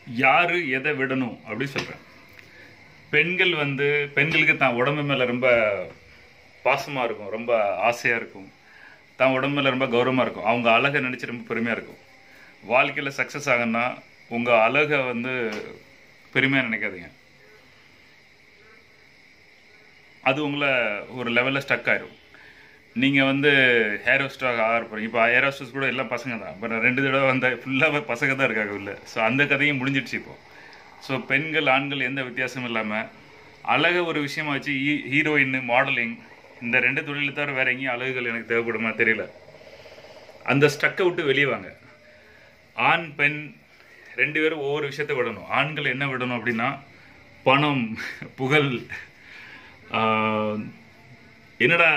யாரு எதை விடணும் அப்படின்னு சொல்றேன் பெண்கள் வந்து பெண்களுக்கு தான் உடம்பு மேல ரொம்ப பாசமா இருக்கும் ரொம்ப ஆசையா இருக்கும் தான் உடம்பு மேல ரொம்ப கௌரவமா இருக்கும் அவங்க அழகை நினைச்சு ரொம்ப பெருமையா இருக்கும் வாழ்க்கையில சக்சஸ் ஆகணும்னா உங்க அழகை வந்து பெருமையா நினைக்காதீங்க அது உங்களை ஒரு லெவலில் ஸ்டக் ஆயிரும் நீங்கள் வந்து ஹேர் ஹோஸ்டாக ஆக போகிறீங்க இப்போ ஹேர் ஹோஸ்டர்ஸ் கூட எல்லாம் பசங்க தான் இப்போ ரெண்டு தடவை வந்த ஃபுல்லாக பசங்க தான் இருக்காங்க உள்ள ஸோ அந்த கதையும் முடிஞ்சிடுச்சு இப்போ ஸோ பெண்கள் ஆண்கள் எந்த வித்தியாசமும் இல்லாமல் அழக ஒரு விஷயமா வச்சு ஹீரோயின் மாடலிங் இந்த ரெண்டு தொழிலை தவிர வேற எங்கேயும் அழகுகள் எனக்கு தேவைப்படுமா தெரியல அந்த ஸ்ட்ரக்கை விட்டு வெளியே வாங்க ஆண் பெண் ரெண்டு பேரும் ஒவ்வொரு விஷயத்தை விடணும் ஆண்கள் என்ன விடணும் அப்படின்னா பணம் புகழ் ஆஹ், என்னடா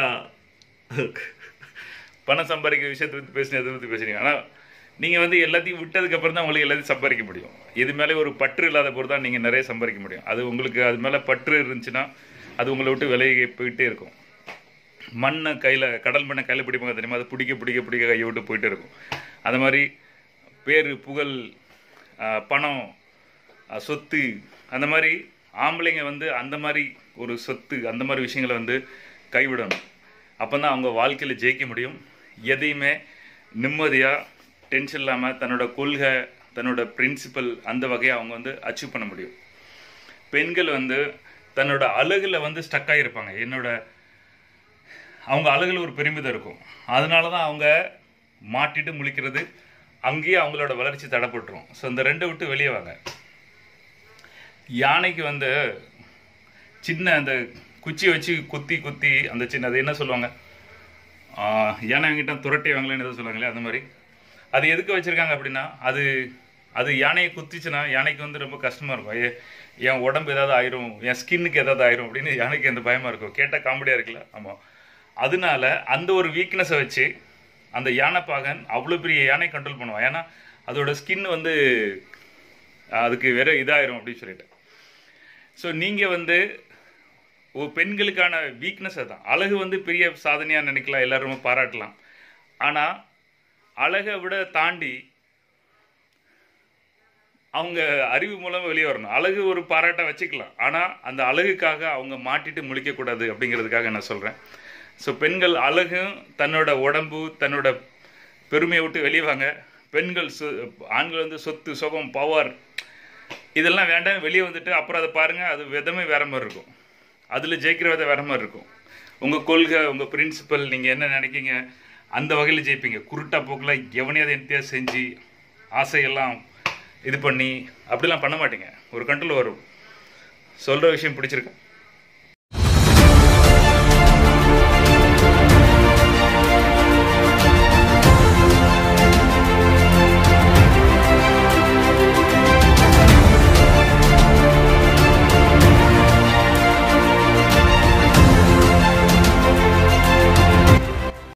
பணம் சம்பாதிக்கிற விஷயத்தை பற்றி பேசுனீங்க எதை பற்றி பேசுறீங்க ஆனால் நீங்கள் வந்து எல்லாத்தையும் விட்டதுக்கு அப்புறம் தான் உங்களுக்கு எல்லாத்தையும் சம்பாதிக்க முடியும் இது மேலே ஒரு பற்று இல்லாத பொருள் தான் நீங்கள் நிறைய சம்பாதிக்க முடியும் அது உங்களுக்கு அது மேலே பற்று இருந்துச்சுன்னா அது உங்களை விட்டு விலகி போயிட்டே இருக்கும் மண்ணை கையில் கடல் மண்ணை கையில் பிடிப்பாங்க தெரியுமா அது பிடிக்க பிடிக்க பிடிக்க கையை விட்டு போயிட்டே இருக்கும் அந்த மாதிரி பேர் புகழ் ஆஹ், பணம் ஆஹ், சொத்து அந்த மாதிரி ஆம்பளைங்க வந்து அந்த மாதிரி ஒரு சொத்து அந்த மாதிரி விஷயங்களை வந்து கைவிடணும் அப்போ தான் அவங்க வாழ்க்கையில் ஜெயிக்க முடியும் எதையுமே நிம்மதியாக டென்ஷன் இல்லாமல் தன்னோட கொள்கை தன்னோட பிரின்சிபல் அந்த வகையை அவங்க வந்து அச்சீவ் பண்ண முடியும் பெண்கள் வந்து தன்னோட அழகுல வந்து ஸ்டக் ஆகியிருப்பாங்க என்னோட அவங்க அழகுல ஒரு பெருமிதம் இருக்கும் அதனால தான் அவங்க மாட்டிட்டு முழிக்கிறது அங்கேயே அவங்களோட வளர்ச்சி தடைப்பட்டுரும் ஸோ இந்த ரெண்டை விட்டு வெளியே வாங்க யானைக்கு வந்து சின்ன அந்த குச்சி வச்சு குத்தி குத்தி அந்த சின்ன அது என்ன சொல்லுவாங்க ஆஹ், யானை என்கிட்ட துரட்டி வாங்கலன்னு எதோ சொல்லுவாங்களே அந்த மாதிரி அது எதுக்கு வச்சிருக்காங்க அப்படின்னா அது அது யானையை குத்திச்சுன்னா யானைக்கு வந்து ரொம்ப கஷ்டமா இருக்கும் ஐயே, என் உடம்பு ஏதாவது ஆயிரும் என் ஸ்கின்னுக்கு ஏதாவது ஆயிரும் அப்படின்னு யானைக்கு அந்த பயமா இருக்கும் கேட்டால் காமெடியா இருக்குல்ல ஆமா அதனால அந்த ஒரு வீக்னஸை வச்சு அந்த யானைப்பாகன் அவ்வளோ பெரிய யானை கண்ட்ரோல் பண்ணுவான் ஏன்னா அதோட ஸ்கின் வந்து அதுக்கு வேற இதாயிரும் அப்படின்னு சொல்லிட்டு ஸோ நீங்கள் வந்து ஒரு பெண்களுக்கான வீக்னஸ் அதான் அழகு வந்து பெரிய சாதனையாக நினைக்கலாம் எல்லாருமே பாராட்டலாம் ஆனால் அழகை விட தாண்டி அவங்க அறிவு மூலம் வெளியே வரணும் அழகு ஒரு பாராட்ட வச்சுக்கலாம் ஆனால் அந்த அழகுக்காக அவங்க மாட்டிட்டு முழிக்கக்கூடாது அப்படிங்கிறதுக்காக நான் சொல்கிறேன் ஸோ பெண்கள் அழகும் தன்னோட உடம்பு தன்னோட பெருமையை விட்டு வெளியே வாங்க பெண்கள் சொ- ஆண்கள் வந்து சொத்து சுகம் பவர் இதெல்லாம் வேண்டாம் வெளியே வந்துட்டு அப்புறம் அதை பாருங்க அது விதமே வேற மாதிரி இருக்கும் அதில் ஜெயிக்கிற விதம் வேற மாதிரி இருக்கும் உங்கள் கொள்கை உங்கள் பிரின்சிபல் நீங்கள் என்ன நினைக்கீங்க அந்த வகையில் ஜெயிப்பீங்க குருட்டா போக்கில் எவனையாவது எந்தையாக செஞ்சு ஆசையெல்லாம் இது பண்ணி அப்படிலாம் பண்ண மாட்டீங்க ஒரு கண்ட்ரோல் வரும் சொல்கிற விஷயம் பிடிச்சிருக்கா